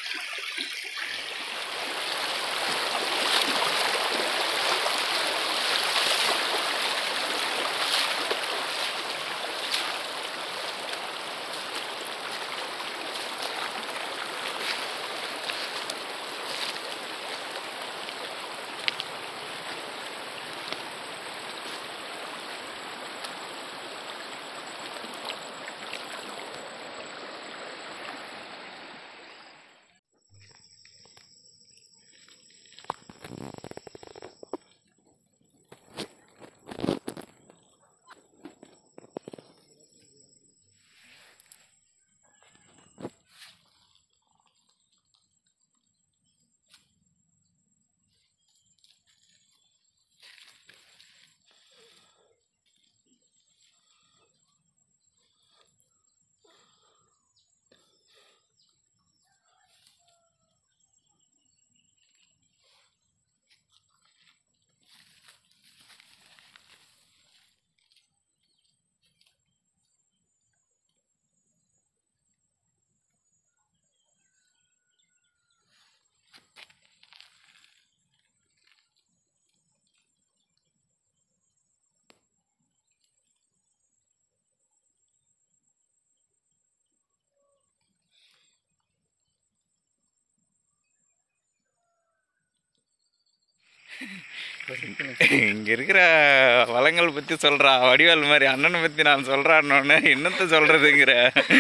இங்க இருக்கிற வளங்கள் பத்தி சொல்றா வடிவேல் மாதிரி அண்ணனை பத்தி நான் சொல்றான்னு என்னத்த சொல்றதுங்கிற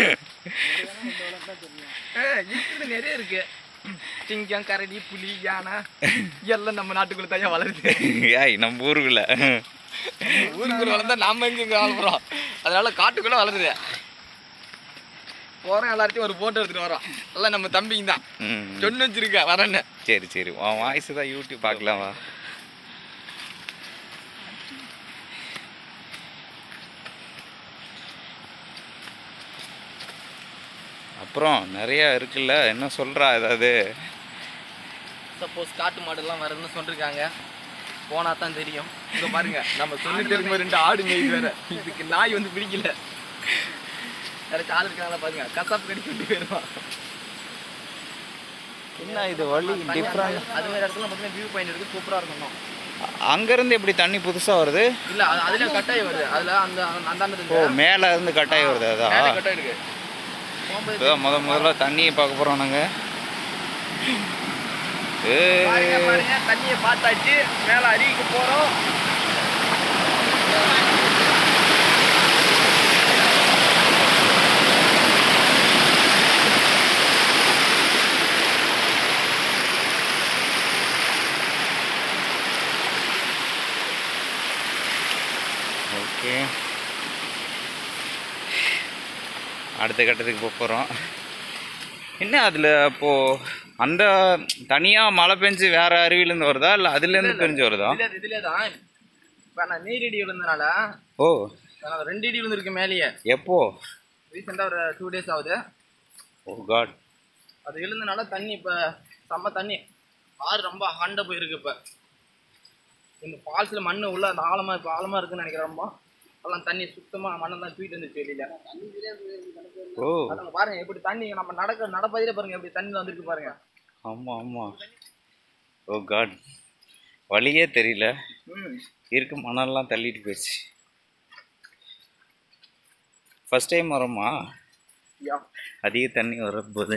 இருக்குது நிறைய இருக்கு சிங்கம் கரடி புலி யானை எல்லாம் நம்ம நாட்டுக்குள்ள தான் வளருது ஏய் நம்ம ஊருக்குள்ள ஊருக்குள்ள வளர்ந்தா நாம எங்க இங்க வளர்றோம் அதனால காட்டுக்குள்ள வளருது போறோம் எல்லார்ட்டையும் ஒரு போட்டோ எடுத்துட்டு வரோம் எல்லாம் நம்ம தம்பிங்க தான் ம். சொன்னு வச்சிருக்க வரேன்னு சரி சரி உன் வாய்ஸ் தான் யூடியூப் பார்க்கலாம் வா அப்புறம் நிறைய இருக்குல்ல என்ன சொல்றா ஏதாவது சப்போஸ் காட்டு மாடுலாம் வருதுன்னு சொல்லிருக்காங்க போனா தான் தெரியும் இங்க பாருங்க நம்ம சொல்லிட்டு இருக்கும்போது ரெண்டு ஆடு மேய்து வேற இதுக்கு நாய் வந்து பிடிக்கல வேற ஆள் இருக்காங்களா பாருங்க கசாப்பு கடிச்சு விட்டு போயிருவான் என்ன இது வழி டிஃப்ரெண்ட் அது மாதிரி இடத்துல பார்த்தீங்கன்னா வியூ பாயிண்ட் இருக்கு சூப்பரா இருக்கும் அங்கேருந்து எப்படி தண்ணி புதுசா வருது இல்ல அது அதுல கட்டாயம் வருது அதுல அந்த அந்த ஓ அந்த மேல இருந்து கட்டாயி வருது அதான் மேல கட்டாயம் இருக்கு போகும்போது இப்போதான் முத முதல்ல தண்ணியை பார்க்க போறோம் நாங்க பாருங்க ஏய், பாருங்க தண்ணியை பார்த்தாச்சு மேல அருவிக்கு போறோம் ஓகே அடுத்த கட்டத்துக்கு போக போகிறோம் என்ன அதில் அப்போது அந்த தனியாக மழை பெஞ்சு வேற அருவியிலேருந்து வருதா இல்லை அதுலேருந்து பெஞ்சு வருதா இதுல இதுல தான் இப்ப நான் நீரடி விழுந்தனால ஓ நான் ரெண்டு இடி விழுந்திருக்கு மேலேயே எப்போ ரீசெண்டாக ஒரு டூ டேஸ் ஆகுது ஓ காட் அது விழுந்தனால தண்ணி இப்போ செம்ம தண்ணி ஆறு ரொம்ப ஹண்ட போயிருக்கு இப்போ இந்த ஃபால்ஸில் மண் உள்ள அந்த ஆழமா இப்போ ஆழமா இருக்குன்னு நினைக்கிறேன் ரொம்ப எல்லாம் தண்ணி சுத்தமாக மண்ணை தான் தூக்கிட்டு வந்துச்சு வெளியில ஓ அதாங்க பாருங்க எப்படி தண்ணி நம்ம நடக்க நடப்பதிலே பாருங்க எப்படி தண்ணியில் வந்திருக்கு பாருங்க ஆமாம் ஆமாம் ஓ காட் வழியே தெரியல ம் இருக்க மணல்லாம் தள்ளிட்டு போயிடுச்சு ஃபஸ்ட் டைம் வரோமா யா அதிக தண்ணி வரும்போது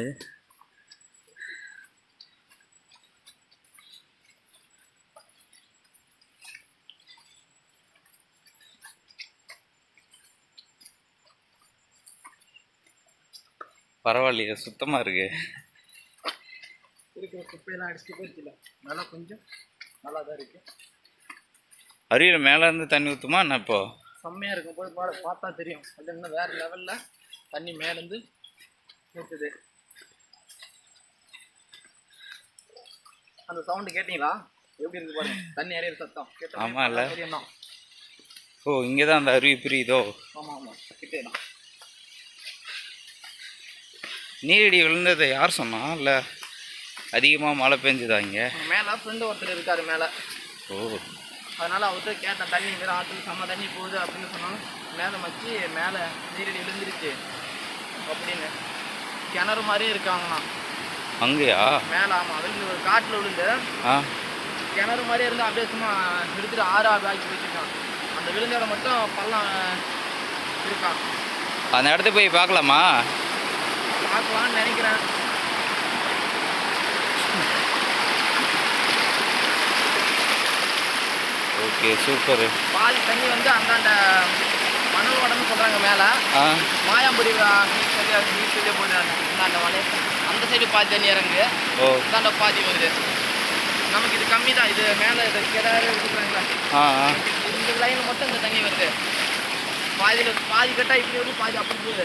பரவாயில்லையே சுத்தமா இருக்கு இருக்கிற குப்பையெல்லாம் அடிச்சுட்டு போயிடுச்சுல நல்லா கொஞ்சம் நல்லா தான் இருக்கு அருவியில் மேல இருந்து தண்ணி ஊற்றுமா என்ன இப்போ செம்மையாக இருக்கும் போய் பாட பார்த்தா தெரியும் அது இன்னும் வேறு லெவலில் தண்ணி மேலேருந்து ஊற்றுது அந்த சவுண்டு கேட்டிங்களா எப்படி இருக்கு பாருங்க தண்ணி அறையிற சத்தம் கேட்டா ஆமால்ல. தெரியும் தான் ஓ இங்கே தான் அந்த அருவி பிரியுதோ ஆமாம் ஆமாம் கிட்டே தான் நீரடி விழுந்ததை யார் சொன்னா இல்லை அதிகமாக மழை பெஞ்சுதா இங்கே மேலே ஃப்ரெண்டு ஒருத்தர் இருக்காரு மேலே ஓ அதனால் அவர்கிட்ட கேட்டேன் தண்ணி வேறு ஆற்றுல செம்ம தண்ணி போகுது அப்படின்னு சொன்னாலும் மேலே மச்சி மேலே நீரடி விழுந்துருச்சு அப்படின்னு கிணறு மாதிரியே இருக்காங்களாம் அங்கேயா மேலே ஆமாம் விழுந்து ஒரு காட்டில் விழுந்து ஆ கிணறு மாதிரியே இருந்து அப்படியே சும்மா எடுத்துட்டு ஆறு ஆறு ஆக்கி வச்சிருக்கான் அந்த விழுந்த இடம் மட்டும் பள்ளம் இருக்கான் அந்த இடத்துக்கு போய் பார்க்கலாமா பார்க்கலாம்னு நினைக்கிறேன் ஓகே சூப்பர் பாதி தண்ணி வந்து அந்தாண்ட மணல் வடம்னு சொல்கிறாங்க மேலே ஆ மாயாம்படி சரியா வீட்டிலே போகுது அந்தாண்ட மலை அந்த சைடு பாதி தண்ணி இறங்கு ஓ அந்தாண்ட பாதி வருது நமக்கு இது கம்மி தான் இது மேலே இது கிணறு இருக்கிறாங்களா ஆ ஆ இந்த லைனில் மட்டும் இந்த தண்ணி வருது பாதியில் பாதி கட்டா இப்படி வருது பாதி அப்படி போகுது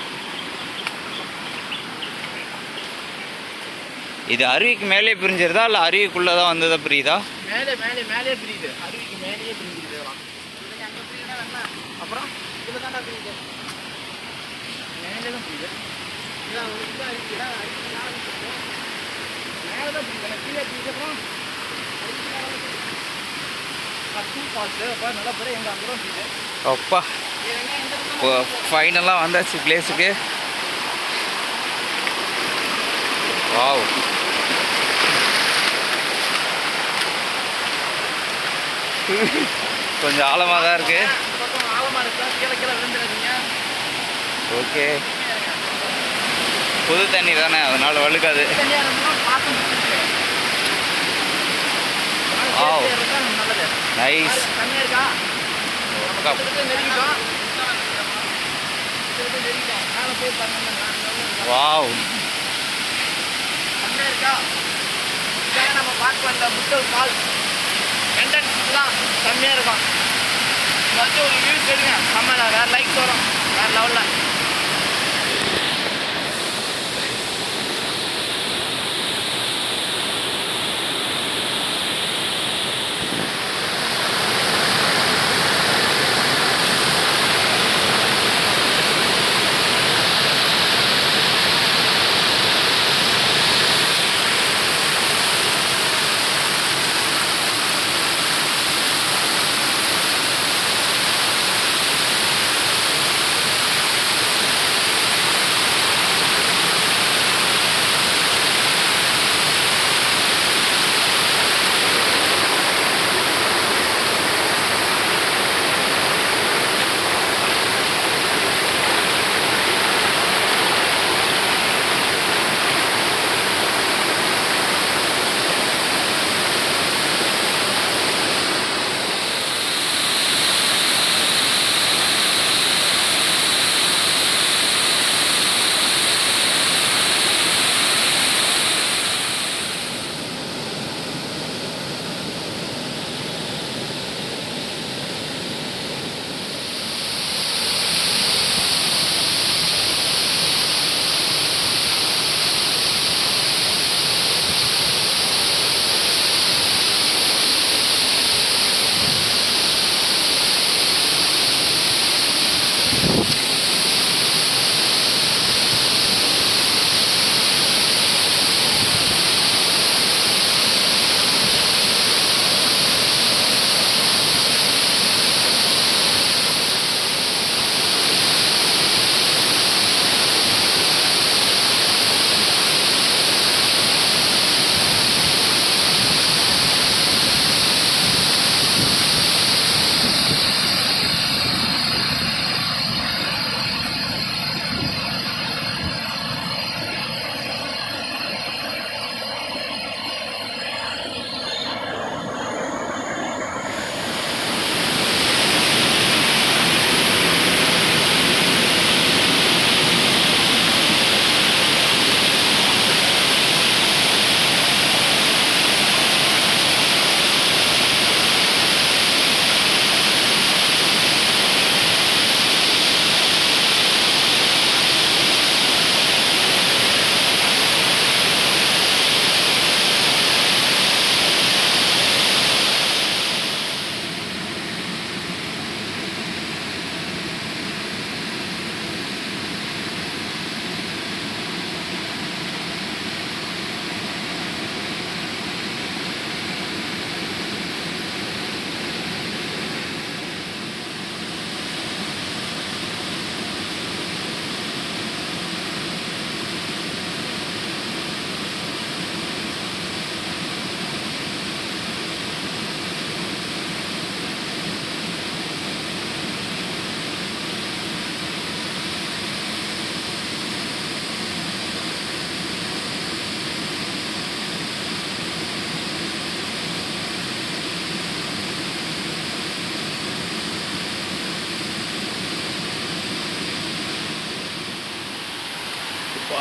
இது அருவிக்கு மேலே பிரிஞ்சிருதா இல்லை அருவிக்குள்ளே தான் வந்ததா புரியுதா மேலே மேலே மேலே பிரியுது அருவிக்கு மேலேயே பிரியுது இதெல்லாம் அப்புறம் இதில் தாண்டா பிரியுது மேலே தான் பிரியுது இதான் ஒரு இதாக இருக்கு இதான் அருவிக்கு மேலே பிரியுது. மேலே தான் பிரியுது எனக்கு கீழே பிரியுது அப்புறம் அருவிக்கு மேலே தான் பிரியுது. பத்து பார்த்து அப்போ நல்லா பேர் எங்கள் அங்கே தான் பிரியுது அப்பா இது எங்க எந்த பக்கம் இப்போ ஃபைனலாக வந்தாச்சு பிளேஸுக்கு வாவ் கொஞ்சம் ஆழமாக தான் இருக்கு இந்த பக்கம் ஆழமா இருக்கா கீழே கீழே விழுந்துடாதீங்க ஓகே புது தண்ணி தானே அதனால வழுக்காது தண்ணியா இருந்தா பார்த்து முடிச்சிருக்கு. Wow. சேர்த்து இருந்தா நல்லது நைஸ் தண்ணி இருக்கா கிட்டத்தட்ட நெருங்கிட்டோம் கிட்டத்தட்ட நெருங்கிட்டோம் மேலே போய் பாருங்க நான் எவ்வளவு இருக்கா? வாவ் தண்ணி இருக்கா இதாங்க நம்ம பார்க்க வந்த முட்டல் ஃபால்ஸ் என்ட்ரன்ஸ் தான் செம்மையாக இருக்கும் ஏதாச்சும் ஒரு வியூஸ் எடுங்க நம்ம வேறு லைக்ஸ் வரும் வேறு லெவலில்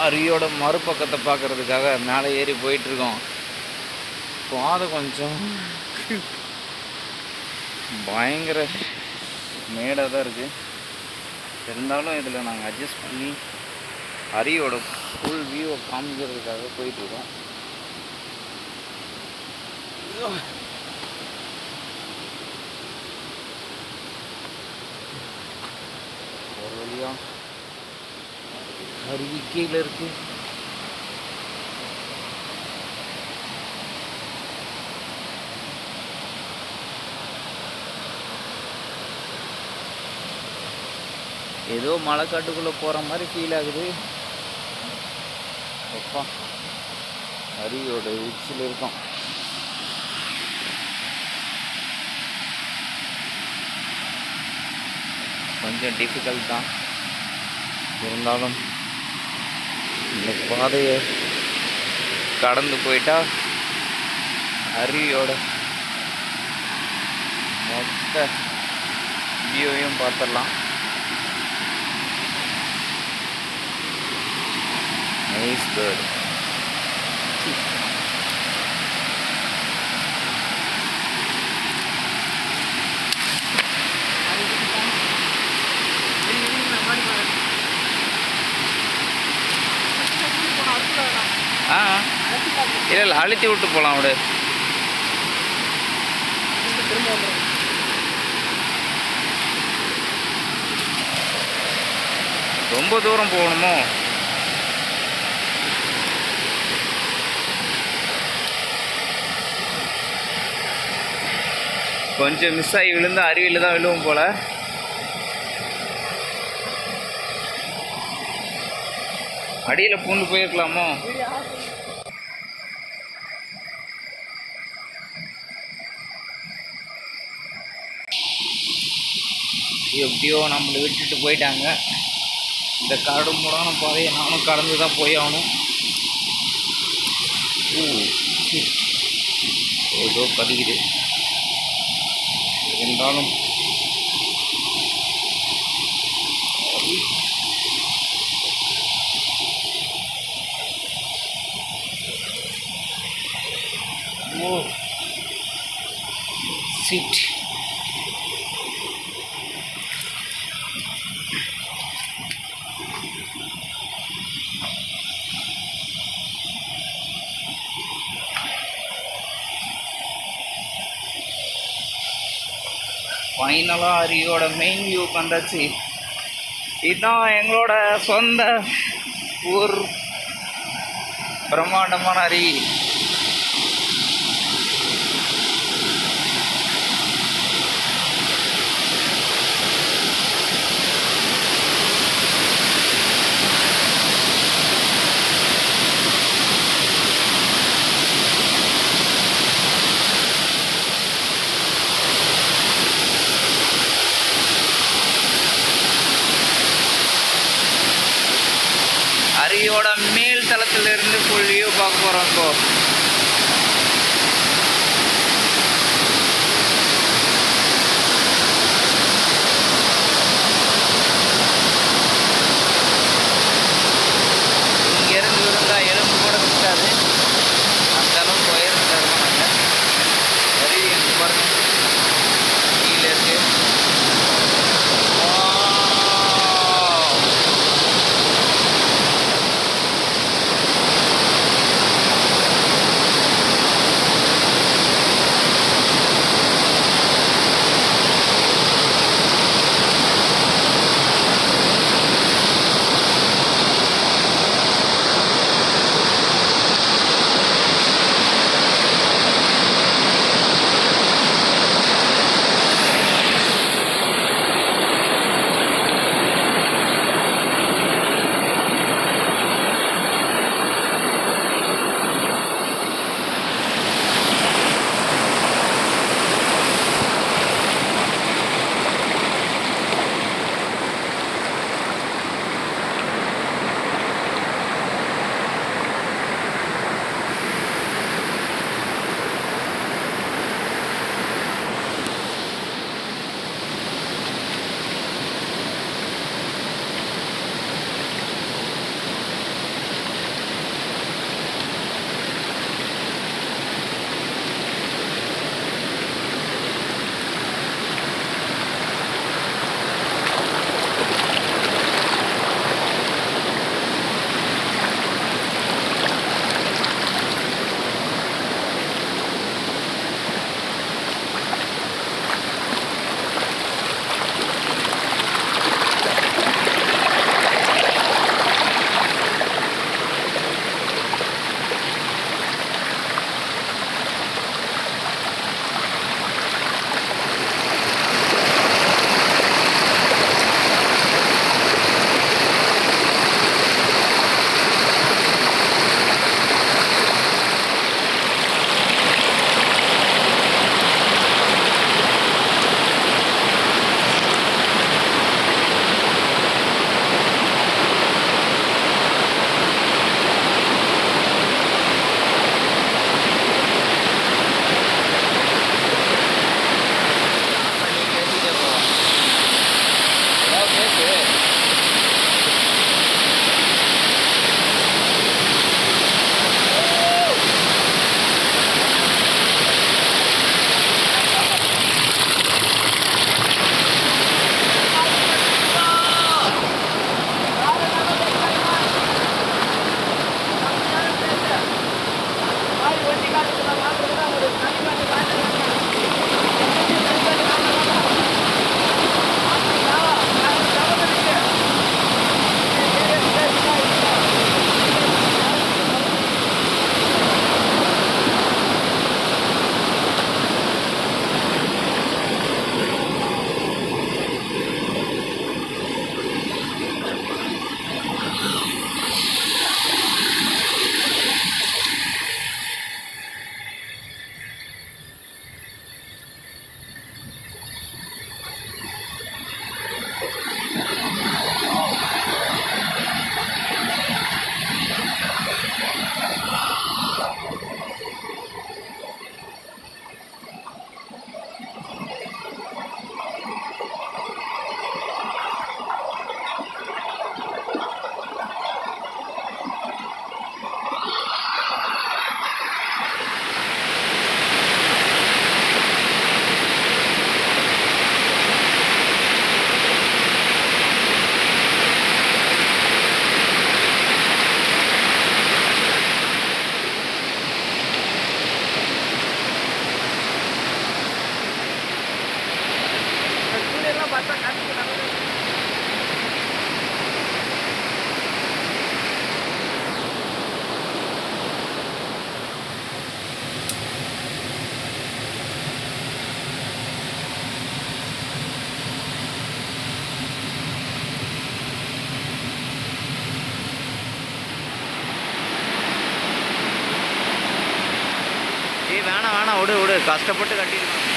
அருவியோட மறுபக்கத்தை பார்க்கறதுக்காக மேலே ஏறி போயிட்டுருக்கோம் பாதை கொஞ்சம் பயங்கர மேடாக தான் இருக்குது இருந்தாலும் இதில் நாங்கள் அட்ஜஸ்ட் பண்ணி அரியோட ஃபுல் வியூவை காமிக்கிறதுக்காக போயிட்டுருக்கோம் ஒரு வழியா அருவி கீழே இருக்கு ஏதோ மலைக்காட்டுக்குள்ளே போகிற மாதிரி ஃபீல் ஆகுது அப்பா அருவியோட உச்சியில் இருக்கோம் கொஞ்சம் டிஃபிகல்ட் தான் இருந்தாலும் இந்த பாதையை கடந்து போயிட்டா அருவியோட மொத்த வியூவையும் பார்த்துடலாம் நைஸ் பேர்டு ஆ இல்லை இல்லை அழுத்தி விட்டு போகலாம் விடு ரொம்ப தூரம் போகணுமோ கொஞ்சம் மிஸ் ஆகி விழுந்து அருவியில் தான் விழுவும் போல அடியில் பூண்டு போயிருக்கலாமோ எப்படியோ நம்மளை விட்டுட்டு போயிட்டாங்க இந்த கரடு மூடான பாதையை நானும் கடந்து தான் போய் ஆகணும் ஊ, shit. ஏதோ பதிக்குது இருந்தாலும் ஓ சிட் ஃபைனலாக அருவியோட மெயின் வியூ வந்தாச்சு இதுதான் எங்களோட சொந்த ஊர் பிரம்மாண்டமான அருவி அருவியோட மேல் தளத்துல இருந்து ஃபுல் வியூ பார்க்க போகிறோம் இப்போ இங்க இருந்து விழுந்தா எலும்பு கூட இருக்காது அந்த அளவுக்கு உயரத்தில் இருக்கோம் நாங்கள் அருவி எங்க பாருங்க கீழே இருக்கு Wow. வேணாம் வேணாம் விடு விடு கஷ்டப்பட்டு கட்டியிருக்கோம்